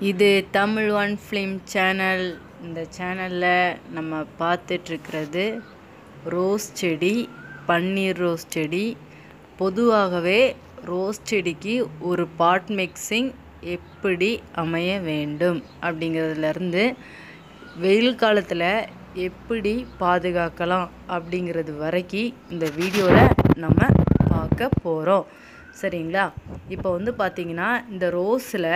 இது Tamil one film channel இந்த சேனலில் நம்ம பார்த்துட்ருக்கிறது ரோஸ் செடி பன்னீர் ரோஸ் செடி பொதுவாகவே ரோஸ் செடிக்கு ஒரு பாட் மிக்சிங் எப்படி அமைய வேண்டும் அப்படிங்கிறதுலேருந்து வெயில் காலத்தில் எப்படி பாதுகாக்கலாம் அப்படிங்கிறது வரைக்கும் இந்த வீடியோவில் நம்ம பார்க்க போகிறோம் சரிங்களா இப்போ வந்து பார்த்திங்கன்னா இந்த ரோஸில்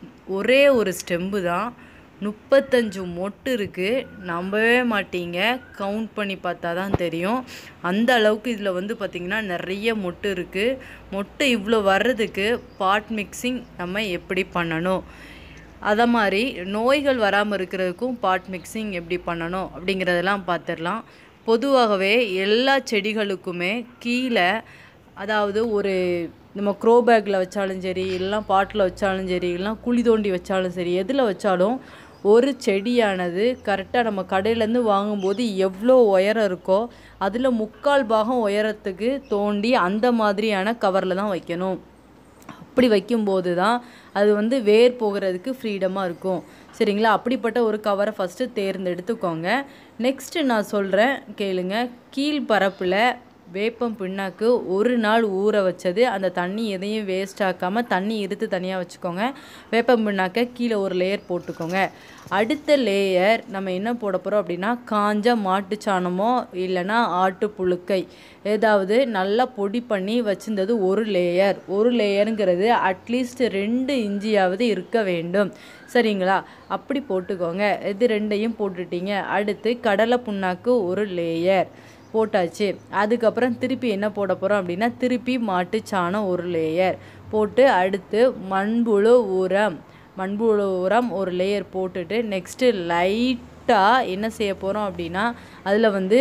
ஒரே ஒரு ஸ்டெம்பு தான் முப்பத்தஞ்சு மொட்டு இருக்குது நம்பவே மாட்டீங்க கவுண்ட் பண்ணி பார்த்தா தான் தெரியும் அந்த அளவுக்கு இதில் வந்து பார்த்திங்கன்னா நிறைய மொட்டு இருக்குது மொட்டு இவ்வளோ வர்றதுக்கு பாட் மிக்சிங் நம்ம எப்படி பண்ணணும் அதை மாதிரி நோய்கள் வராமல் இருக்கிறதுக்கும் பாட் மிக்சிங் எப்படி பண்ணணும் அப்படிங்கிறதெல்லாம் பார்த்துடலாம் பொதுவாகவே எல்லா செடிகளுக்குமே கீழே அதாவது ஒரு நம்ம க்ரோ பேக்கில் வச்சாலும் சரி இல்லைனா பாட்டில் வச்சாலும் சரி இல்லைனா குழி தோண்டி வச்சாலும் சரி எதில் வச்சாலும் ஒரு செடியானது கரெக்டாக நம்ம கடையிலேருந்து வாங்கும்போது எவ்வளோ உயரம் இருக்கோ அதில் முக்கால் பாகம் உயரத்துக்கு தோண்டி அந்த மாதிரியான கவரில் தான் வைக்கணும் அப்படி வைக்கும்போது தான் அது வந்து வேர் போகிறதுக்கு ஃப்ரீடமாக இருக்கும் சரிங்களா அப்படிப்பட்ட ஒரு கவரை ஃபஸ்ட்டு தேர்ந்தெடுத்துக்கோங்க நெக்ஸ்ட்டு நான் சொல்கிறேன் கேளுங்க கீழ்பரப்பில் வேப்பம் பிண்ணாக்கு ஒரு நாள் ஊற வச்சது அந்த தண்ணி எதையும் வேஸ்ட் ஆக்காமல் தண்ணி இருத்து தனியாக வச்சுக்கோங்க வேப்பம் பிண்ணாக்கை கீழே ஒரு லேயர் போட்டுக்கோங்க அடுத்த லேயர் நம்ம என்ன போட போகிறோம் அப்படின்னா காஞ்ச மாட்டு சாணமோ இல்லைன்னா ஆட்டு புழுக்கை ஏதாவது நல்லா பொடி பண்ணி வச்சிருந்தது ஒரு லேயர் ஒரு லேயருங்கிறது அட்லீஸ்ட் ரெண்டு இஞ்சியாவது இருக்க வேண்டும் சரிங்களா அப்படி போட்டுக்கோங்க இது ரெண்டையும் போட்டுட்டீங்க அடுத்து கடலை புண்ணாக்கு ஒரு லேயர் போட்டாச்சு அதுக்கப்புறம் திருப்பி என்ன போட போகிறோம் அப்படின்னா திருப்பி மாட்டு சாணம் ஒரு லேயர் போட்டு அடுத்து மண்புழு உரம் மண்புழு உரம் ஒரு லேயர் போட்டுட்டு நெக்ஸ்ட்டு லைட்டாக என்ன செய்ய போகிறோம் அப்படின்னா அதில் வந்து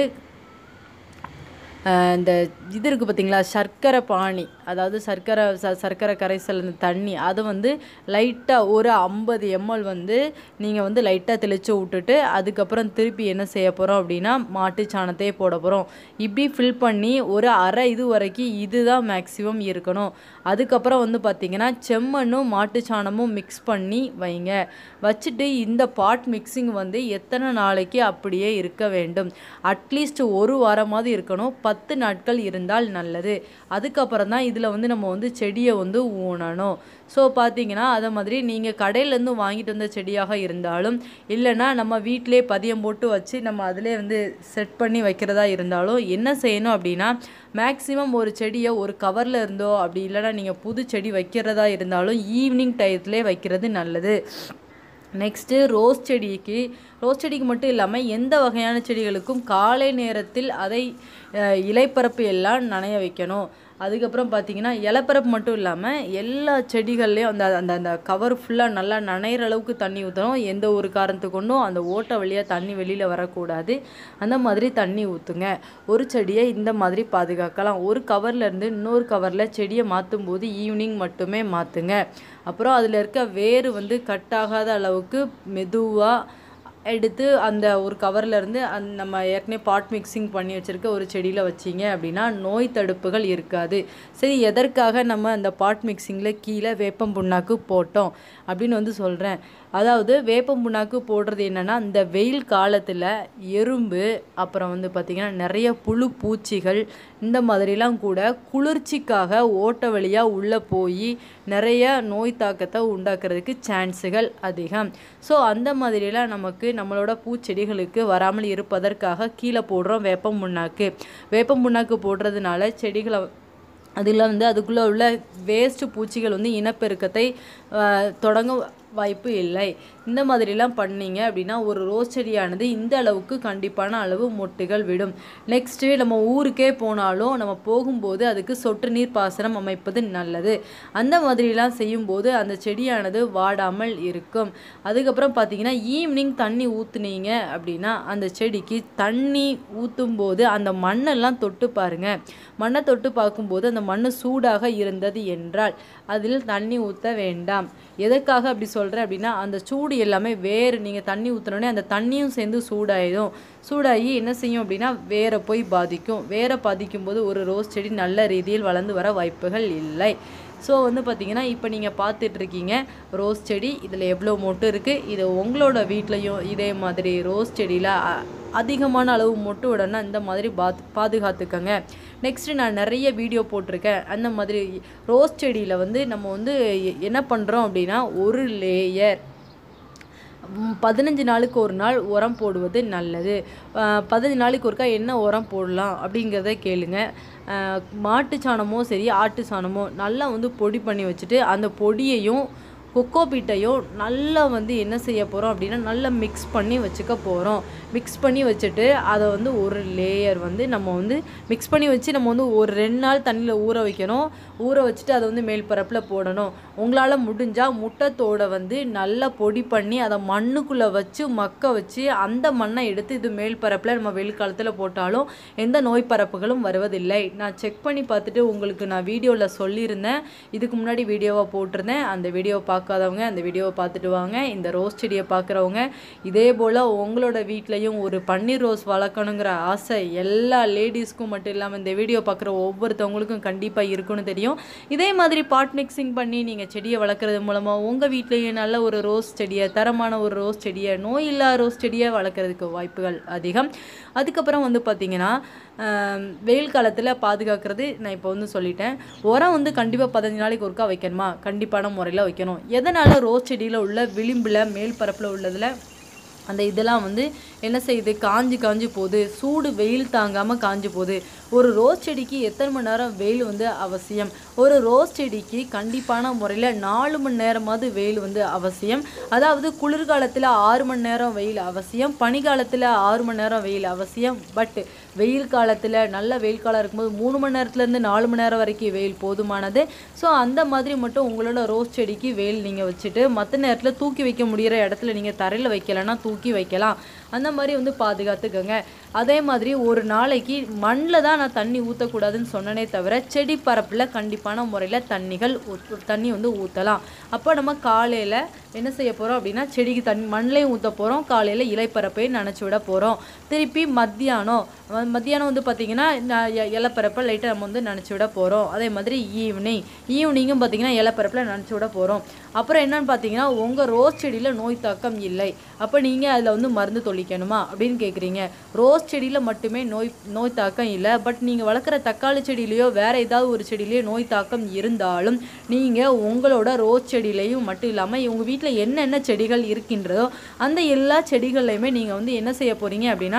இந்த இது இருக்குது பார்த்தீங்களா சர்க்கரை பானி அதாவது சர்க்கரை ச சர்க்கரை கரைசல் இந்த தண்ணி அதை வந்து லைட்டாக ஒரு ஐம்பது எம்எல் வந்து நீங்கள் வந்து லைட்டாக தெளித்து விட்டுட்டு அதுக்கப்புறம் திருப்பி என்ன செய்ய போகிறோம் அப்படின்னா மாட்டு சாணத்தையே போட போகிறோம் இப்படி ஃபில் பண்ணி ஒரு அரை இது வரைக்கும் இதுதான் மேக்ஸிமம் இருக்கணும் அதுக்கப்புறம் வந்து பார்த்திங்கன்னா செம்மண்ணும் மாட்டு சாணமும் மிக்ஸ் பண்ணி வைங்க வச்சுட்டு இந்த பாட் மிக்சிங் வந்து எத்தனை நாளைக்கு அப்படியே இருக்க வேண்டும் அட்லீஸ்ட் ஒரு வாரமாவது இருக்கணும் பத்து நாட்கள் இருந்தால் நல்லது அதுக்கப்புறம் தான் இதில் வந்து நம்ம வந்து செடியை வந்து ஊனணும் ஸோ பார்த்தீங்கன்னா அதை மாதிரி நீங்கள் கடையிலேருந்து வாங்கிட்டு வந்த செடியாக இருந்தாலும் இல்லைன்னா நம்ம வீட்டிலே பதியம் போட்டு வச்சு நம்ம அதிலே வந்து செட் பண்ணி வைக்கிறதா இருந்தாலும் என்ன செய்யணும் அப்படின்னா மேக்ஸிமம் ஒரு செடியை ஒரு கவரில் இருந்தோ அப்படி இல்லைன்னா நீங்கள் புது செடி வைக்கிறதா இருந்தாலும் ஈவினிங் டயத்துலேயே வைக்கிறது நல்லது நெக்ஸ்ட்டு ரோஸ் செடிக்கு ரோஸ் செடிக்கு மட்டும் இல்லாமல் எந்த வகையான செடிகளுக்கும் காலை நேரத்தில் அதை இலைப்பரப்பு எல்லாம் நனைய வைக்கணும் அதுக்கப்புறம் பார்த்தீங்கன்னா இலப்பரப்பு மட்டும் இல்லாமல் எல்லா செடிகள்லேயும் அந்த அந்த அந்த கவர் ஃபுல்லாக நல்லா நனைகிற அளவுக்கு தண்ணி ஊற்றணும் எந்த ஒரு காரணத்துக்கு கொண்டும் அந்த ஓட்டை வழியாக தண்ணி வெளியில் வரக்கூடாது அந்த மாதிரி தண்ணி ஊற்றுங்க ஒரு செடியை இந்த மாதிரி பாதுகாக்கலாம் ஒரு கவர்லேருந்து இன்னொரு கவரில் செடியை மாற்றும் போது ஈவினிங் மட்டுமே மாற்றுங்க அப்புறம் அதில் இருக்க வேர் வந்து கட் ஆகாத அளவுக்கு மெதுவாக எடுத்து அந்த ஒரு கவரில் இருந்து அந் நம்ம ஏற்கனவே பாட் மிக்சிங் பண்ணி வச்சுருக்க ஒரு செடியில் வச்சிங்க அப்படின்னா நோய் தடுப்புகள் இருக்காது சரி எதற்காக நம்ம அந்த பாட் மிக்சிங்கில் கீழே வேப்பம் புண்ணாக்கு போட்டோம் அப்படின்னு வந்து சொல்கிறேன் அதாவது வேப்பம் புண்ணாக்கு போடுறது என்னென்னா இந்த வெயில் காலத்தில் எறும்பு அப்புறம் வந்து பார்த்திங்கன்னா நிறைய புழு பூச்சிகள் இந்த மாதிரிலாம் கூட குளிர்ச்சிக்காக ஓட்ட வழியாக உள்ளே போய் நிறைய நோய் தாக்கத்தை உண்டாக்குறதுக்கு சான்ஸுகள் அதிகம் ஸோ அந்த மாதிரிலாம் நமக்கு நம்மளோட பூச்செடிகளுக்கு வராமல் இருப்பதற்காக கீழே போடுறோம் வேப்பம் புண்ணாக்கு வேப்பம் புண்ணாக்கு போடுறதுனால செடிகளை அதில் வந்து அதுக்குள்ளே உள்ள வேஸ்ட்டு பூச்சிகள் வந்து இனப்பெருக்கத்தை தொடங்க வாய்ப்பு இல்லை இந்த மாதிரிலாம் பண்ணீங்க அப்படின்னா ஒரு ரோஸ் செடியானது இந்த அளவுக்கு கண்டிப்பான அளவு மொட்டுகள் விடும் நெக்ஸ்ட்டு நம்ம ஊருக்கே போனாலும் நம்ம போகும்போது அதுக்கு சொட்டு நீர் பாசனம் அமைப்பது நல்லது அந்த மாதிரிலாம் செய்யும்போது அந்த செடியானது வாடாமல் இருக்கும் அதுக்கப்புறம் பார்த்தீங்கன்னா ஈவினிங் தண்ணி ஊற்றுனீங்க அப்படின்னா அந்த செடிக்கு தண்ணி ஊற்றும் போது அந்த மண்ணெல்லாம் தொட்டு பாருங்கள் மண்ணை தொட்டு பார்க்கும்போது அந்த மண் சூடாக இருந்தது என்றால் அதில் தண்ணி ஊற்ற வேண்டாம் எதற்காக அப்படி சொல்கிறேன் அப்படின்னா அந்த சூடு எல்லாமே வேறு நீங்கள் தண்ணி ஊற்றினோடனே அந்த தண்ணியும் சேர்ந்து சூடாயிடும் சூடாகி என்ன செய்யும் அப்படின்னா வேரை போய் பாதிக்கும் வேரை பாதிக்கும் போது ஒரு ரோஸ் செடி நல்ல ரீதியில் வளர்ந்து வர வாய்ப்புகள் இல்லை ஸோ வந்து பார்த்திங்கன்னா இப்போ நீங்கள் பார்த்துட்ருக்கீங்க ரோஸ் செடி இதில் எவ்வளோ மொட்டு இருக்குது இது உங்களோட வீட்லேயும் இதே மாதிரி ரோஸ் செடியில் அ- அதிகமான அளவு மொட்டு விடனா இந்த மாதிரி பாத் பாதுகாத்துக்கங்க நெக்ஸ்ட்டு நான் நிறைய வீடியோ போட்டிருக்கேன் அந்த மாதிரி ரோஸ் செடியில் வந்து நம்ம வந்து எ- என்ன பண்ணுறோம் அப்படின்னா ஒரு லேயர் ம், பதினஞ்சு நாளுக்கு ஒரு நாள் உரம் போடுவது நல்லது அஹ், பதினஞ்சு நாளைக்கு ஒருக்கா என்ன உரம் போடலாம் அப்படிங்கிறத கேளுங்க அஹ், மாட்டு சாணமோ சரி ஆட்டு சாணமோ நல்லா வந்து பொடி பண்ணி வச்சுட்டு அந்த பொடியையும் கொக்கோ பீட்டையும் நல்லா வந்து என்ன செய்ய போகிறோம் அப்படின்னா நல்லா மிக்ஸ் பண்ணி வச்சுக்க போகிறோம் மிக்ஸ் பண்ணி வச்சுட்டு அதை வந்து ஒரு லேயர் வந்து நம்ம வந்து மிக்ஸ் பண்ணி வச்சு நம்ம வந்து ஒரு ரெண்டு நாள் தண்ணியில் ஊற வைக்கணும் ஊற வச்சுட்டு அதை வந்து மேல் பரப்பில் போடணும் உங்களால் முடிஞ்சால் முட்டத்தோட வந்து நல்லா பொடி பண்ணி அதை மண்ணுக்குள்ளே வச்சு மக்க வச்சு அந்த மண்ணை எடுத்து இது மேல் பரப்பில் நம்ம வெயில் காலத்தில் போட்டாலும் எந்த நோய் பரப்புகளும் வருவதில்லை நான் செக் பண்ணி பார்த்துட்டு உங்களுக்கு நான் வீடியோவில் சொல்லியிருந்தேன் இதுக்கு முன்னாடி வீடியோவை போட்டிருந்தேன் அந்த வீடியோவை பார்க்காதவங்க அந்த வீடியோவை பார்த்துட்டு வாங்க இந்த ரோஸ் செடியை பார்க்குறவங்க இதே போல் உங்களோட வீட்லேயும் ஒரு பன்னீர் ரோஸ் வளர்க்கணுங்கிற ஆசை எல்லா லேடிஸ்க்கும் மட்டும் இல்லாமல் இந்த வீடியோ பார்க்குற ஒவ்வொருத்தவங்களுக்கும் கண்டிப்பாக இருக்குன்னு தெரியும் இதே மாதிரி பாட் மிக்சிங் பண்ணி நீங்கள் செடியை வளர்க்குறது மூலமாக உங்கள் வீட்லேயும் நல்ல ஒரு ரோஸ் செடியை தரமான ஒரு ரோஸ் செடியை நோய் இல்லா ரோஸ் செடியை வளர்க்குறதுக்கு வாய்ப்புகள் அதிகம் அதுக்கப்புறம் வந்து பார்த்திங்கன்னா ஆம், வெயில் காலத்தில் பாதுகாக்கிறது நான் இப்போ வந்து சொல்லிட்டேன் உரம் வந்து கண்டிப்பாக பதினஞ்சு நாளைக்கு ஒருக்கா வைக்கணுமா கண்டிப்பான முறையில் வைக்கணும் எதனால் ரோஸ் செடியில் உள்ள விளிம்பில் மேல் பரப்பில் உள்ளதில் அந்த இதெல்லாம் வந்து என்ன செய்யுது காஞ்சு காஞ்சு போகுது சூடு வெயில் தாங்காமல் காஞ்சு போகுது ஒரு ரோஸ் செடிக்கு எத்தனை மணி நேரம் வெயில் வந்து அவசியம் ஒரு ரோஸ் செடிக்கு கண்டிப்பான முறையில் நாலு மணி நேரமாவது வெயில் வந்து அவசியம் அதாவது குளிர்காலத்தில் ஆறு மணி நேரம் வெயில் அவசியம் பனிக்காலத்தில் ஆறு மணி நேரம் வெயில் அவசியம் பட் வெயில் காலத்தில் நல்ல வெயில் காலம் இருக்கும்போது மூணு மணி நேரத்துலேருந்து நாலு மணி நேரம் வரைக்கும் வெயில் போதுமானது ஸோ அந்த மாதிரி மட்டும் உங்களோட ரோஸ் செடிக்கு வெயில் நீங்கள் வச்சுட்டு மற்ற நேரத்தில் தூக்கி வைக்க முடியிற இடத்துல நீங்கள் தரையில் வைக்கலைன்னா தூக்கி வைக்கலாம் அந்த மாதிரி வந்து பாதுகாத்துக்கோங்க அதே மாதிரி ஒரு நாளைக்கு மண்ணில் தான் நான் தண்ணி ஊற்றக்கூடாதுன்னு சொன்னனே தவிர செடி பரப்பில் கண்டிப்பான முறையில் தண்ணிகள் ஊத்- தண்ணி வந்து ஊற்றலாம் அப்போ நம்ம காலையில் என்ன செய்ய போகிறோம் அப்படின்னா செடிக்கு தண்ணி மண்ணிலையும் ஊற்ற போகிறோம் காலையில் இலைப்பரப்பையும் நனைச்சி விட போகிறோம் திருப்பி மத்தியானம் ம- மத்தியானம் வந்து பார்த்திங்கன்னா ந- எ- இலைப்பரப்பை லைட்டாக நம்ம வந்து நனைச்சி விட போகிறோம் அதே மாதிரி ஈவினிங் ஈவினிங்கும் பார்த்திங்கன்னா இலைப்பரப்பில் நனைச்சி விட போகிறோம் அப்புறம் என்னன்னு பார்த்தீங்கன்னா உங்கள் ரோஸ் செடியில் நோய் தாக்கம் இல்லை அப்போ நீங்கள் அதில் வந்து மருந்து தொளிக்கணுமா அப்படின்னு கேட்குறீங்க ரோஸ் செடியில் மட்டுமே நோய் நோய் தாக்கம் இல்லை பட் நீங்கள் வளர்க்குற தக்காளி செடியிலையோ வேறு ஏதாவது ஒரு செடியிலையோ நோய் தாக்கம் இருந்தாலும் நீங்கள் உங்களோட ரோஸ் செடியிலையும் மட்டும் இல்லாமல் உங்கள் வீட்டில் என்னென்ன செடிகள் இருக்கின்றதோ அந்த எல்லா செடிகள்லையுமே நீங்கள் வந்து என்ன செய்ய போகிறீங்க அப்படின்னா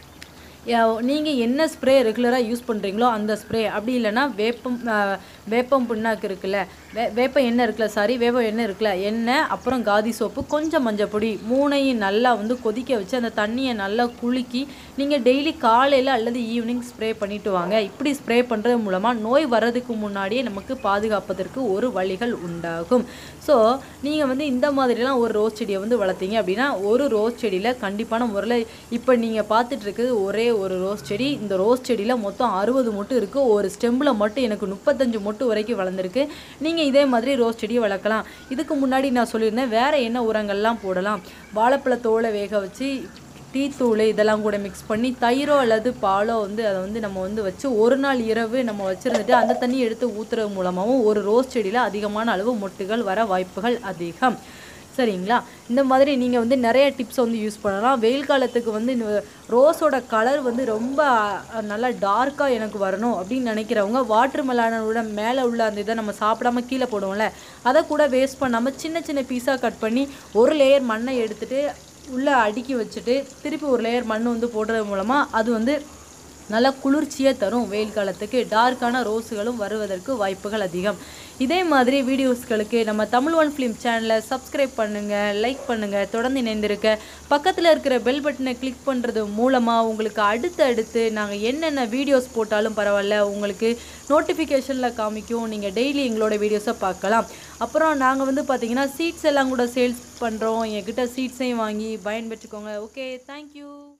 நீங்கள் என்ன ஸ்ப்ரே ரெகுலராக யூஸ் பண்ணுறீங்களோ அந்த ஸ்ப்ரே அப்படி இல்லைன்னா வேப்பம் அஹ், வேப்பம் புண்ணாக்கு இருக்குல்ல வே வேப்ப எண்ணெய் இருக்குல்ல சாரி வேப்ப எண்ணெய் இருக்குல்ல எண்ணெய் அப்புறம் காதி சோப்பு கொஞ்சம் மஞ்சள் பொடி மூணையும் நல்லா வந்து கொதிக்க வச்சு அந்த தண்ணியை நல்லா குலுக்கி நீங்கள் டெய்லி காலையில் அல்லது ஈவினிங் ஸ்ப்ரே பண்ணிட்டு வாங்க இப்படி ஸ்ப்ரே பண்ணுறது மூலமாக நோய் வர்றதுக்கு முன்னாடியே நமக்கு பாதுகாப்பதற்கு ஒரு வழிகள் உண்டாகும் ஸோ நீங்கள் வந்து இந்த மாதிரிலாம் ஒரு ரோஸ் செடியை வந்து வளர்த்தீங்க அப்படின்னா ஒரு ரோஸ் செடியில் கண்டிப்பான முறையில் இப்போ நீங்கள் பார்த்துட்டு இருக்குது ஒரே ஒரு ரோஸ் செடி இந்த ரோஸ் செடியில் மொத்தம் அறுபது மொட்டு இருக்குது ஒரு ஸ்டெம்பில் மட்டும் எனக்கு முப்பத்தஞ்சு மொட்டு வரைக்கும் வளர்ந்துருக்கு நீங்கள் இதே மாதிரி ரோஸ் செடியை வளர்க்கலாம் இதுக்கு முன்னாடி நான் சொல்லியிருந்தேன் வேறு என்ன உரங்கள்லாம் போடலாம் வாழைப்பழத்தோலை வேக வச்சு டீத்தூள் இதெல்லாம் கூட மிக்ஸ் பண்ணி தயிரோ அல்லது பாலோ வந்து அதை வந்து நம்ம வந்து வச்சு ஒரு நாள் இரவு நம்ம வச்சுருந்துட்டு அந்த தண்ணி எடுத்து ஊற்றுறது மூலமாகவும் ஒரு ரோஸ் செடியில் அதிகமான அளவு மொட்டுகள் வர வாய்ப்புகள் அதிகம் சரிங்களா இந்த மாதிரி நீங்கள் வந்து நிறைய டிப்ஸ் வந்து யூஸ் பண்ணலாம் வெயில் காலத்துக்கு வந்து இந்த ரோஸோட கலர் வந்து ரொம்ப அஹ், நல்லா டார்க்காக எனக்கு வரணும் அப்படின்னு நினைக்கிறவங்க வாட்டர் மெலானோட மேலே உள்ள அந்த இதை நம்ம சாப்பிடாம கீழே போடுவோம்ல அதை கூட வேஸ்ட் பண்ணாமல் சின்ன சின்ன பீஸாக கட் பண்ணி ஒரு லேயர் மண்ணை எடுத்துட்டு உள்ளே அடுக்கி வச்சுட்டு திருப்பி ஒரு லேயர் மண் வந்து போடுறது மூலமாக அது வந்து நல்லா குளிர்ச்சியை தரும் வெயில் காலத்துக்கு டார்க்கான ரோஸுகளும் வருவதற்கு வாய்ப்புகள் அதிகம் இதே மாதிரி வீடியோஸ்களுக்கு நம்ம தமிழ் ஒன் ஃபிலிம் சேனலை சப்ஸ்கிரைப் பண்ணுங்கள் லைக் பண்ணுங்கள் தொடர்ந்து இணைந்திருக்க பக்கத்தில் இருக்கிற பெல் பட்டனை கிளிக் பண்ணுறது மூலமாக உங்களுக்கு அடுத்து அடுத்து நாங்கள் என்னென்ன வீடியோஸ் போட்டாலும் பரவாயில்ல உங்களுக்கு நோட்டிஃபிகேஷனில் காமிக்கும் நீங்கள் டெய்லி எங்களோட வீடியோஸை பார்க்கலாம் அப்புறம் நாங்கள் வந்து பார்த்தீங்கன்னா சீட்ஸ் எல்லாம் கூட சேல்ஸ் பண்ணுறோம் எங்ககிட்ட சீட்ஸையும் வாங்கி பயன்பெற்றுக்கோங்க ஓகே தேங்க்யூ